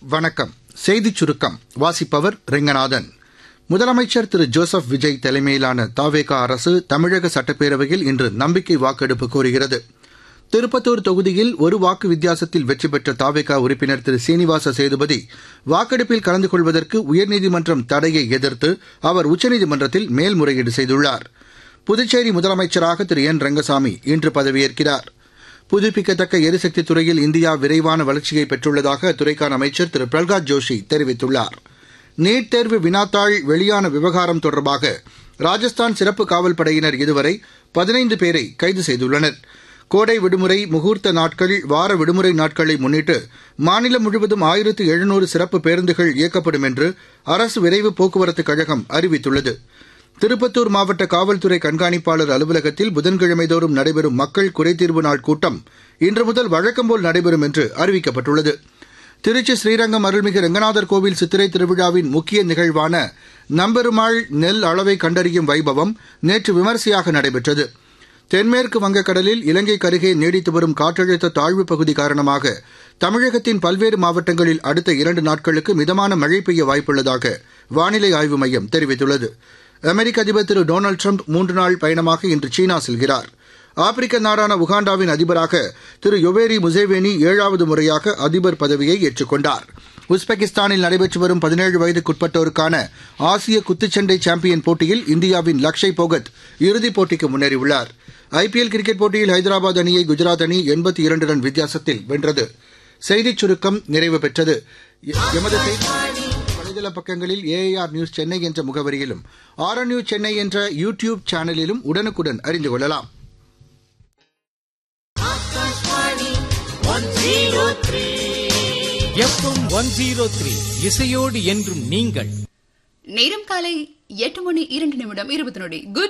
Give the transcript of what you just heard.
வணக்கம் செய்திச் சுருக்கம் வாசிப்பவர் ரெங்கநாதன் முதலமைச்சர் திரு ஜோசப் விஜய் தலைமையிலான தாவேகா அரசு தமிழக சட்டப்பேரவையில் இன்று நம்பிக்கை வாக்கெடுப்பு கோருகிறது திருப்பத்தூர் தொகுதியில் ஒரு வாக்கு வித்தியாசத்தில் வெற்றி பெற்ற தாவேகா உறுப்பினர் திரு சீனிவாச சேதுபதி வாக்கெடுப்பில் கலந்து கொள்வதற்கு உயர்நீதிமன்றம் தடையை எதிர்த்து அவர் உச்சநீதிமன்றத்தில் மேல்முறையீடு செய்துள்ளார் புதுச்சேரி முதலமைச்சராக திரு என் ரங்கசாமி இன்று பதவியேற்கிறார் புதுப்பிக்கத்தக்க எரிசக்தி துறையில் இந்தியா விரைவான வளர்ச்சியை பெற்றுள்ளதாக அத்துறைக்கான அமைச்சர் திரு பிரல்காத் ஜோஷி தெரிவித்துள்ளார் நீட் தேர்வு வினாத்தாள் வெளியான விவகாரம் தொடர்பாக ராஜஸ்தான் சிறப்பு காவல் படையினர் இதுவரை பதினைந்து பேரை கைது செய்துள்ளனர் கோடை விடுமுறை முகூர்த்த நாட்கள் வார விடுமுறை நாட்களை முன்னிட்டு மாநிலம் முழுவதும் ஆயிரத்து எழுநூறு சிறப்பு பேருந்துகள் இயக்கப்படும் என்று அரசு விரைவு போக்குவரத்துக் கழகம் அறிவித்துள்ளது திருப்பத்தூர் மாவட்ட காவல்துறை கண்காணிப்பாளர் அலுவலகத்தில் புதன்கிழமை தோறும் நடைபெறும் மக்கள் குறைதீர்வு நாள் கூட்டம் இன்று முதல் வழக்கம்போல் நடைபெறும் என்று அறிவிக்கப்பட்டுள்ளது திருச்சி ஸ்ரீரங்கம் அருள்மிகு ரங்கநாதர் கோவில் சித்திரை திருவிழாவின் முக்கிய நிகழ்வான நம்பெருமாள் நெல் அளவை கண்டறியும் வைபவம் நேற்று விமரிசையாக நடைபெற்றது தென்மேற்கு வங்கக்கடலில் இலங்கைக்கு அருகே நீடித்து வரும் காற்றழுத்த தாழ்வுப் பகுதி காரணமாக தமிழகத்தின் பல்வேறு மாவட்டங்களில் அடுத்த இரண்டு நாட்களுக்கு மிதமான மழை பெய்ய வாய்ப்புள்ளதாக வானிலை ஆய்வு மையம் தெரிவித்துள்ளது அமெரிக்க அதிபர் திரு டொனால்டு ட்ரம்ப் மூன்று நாள் பயணமாக இன்று சீனா செல்கிறார் ஆப்பிரிக்க நாடான உகாண்டாவின் அதிபராக திரு யொவேரி முசேவேனி ஏழாவது முறையாக அதிபர் பதவியை ஏற்றுக்கொண்டார் உஸ்பெகிஸ்தானில் நடைபெற்று வரும் பதினேழு வயதுக்குட்பட்டோருக்கான ஆசிய குத்துச்சண்டை சாம்பியன் போட்டியில் இந்தியாவின் லக்ஷய் போகத் இறுதிப் போட்டிக்கு முன்னேறியுள்ளார் ஐபிஎல் கிரிக்கெட் போட்டியில் ஹைதராபாத் அணியை குஜராத் அணி எண்பத்தி இரண்டு ரன் வித்தியாசத்தில் வென்றது செய்திச் சுருக்கம் நிறைவு பெற்றது எமது செய்தி வலைதள பக்கங்களில் ஏஐஆர் நியூஸ் சென்னை என்ற முகவரியிலும் ஆர் நியூஸ் சென்னை என்ற யூ டியூப் சேனலிலும் உடனுக்குடன் அறிந்து கொள்ளலாம் எஃப்எம் ஒன் ஜீரோ த்ரீ இசையோடு என்றும் நீங்கள் நேரம் காலை எட்டு மணி இரண்டு நிமிடம் இருபத்தி நொடி குட்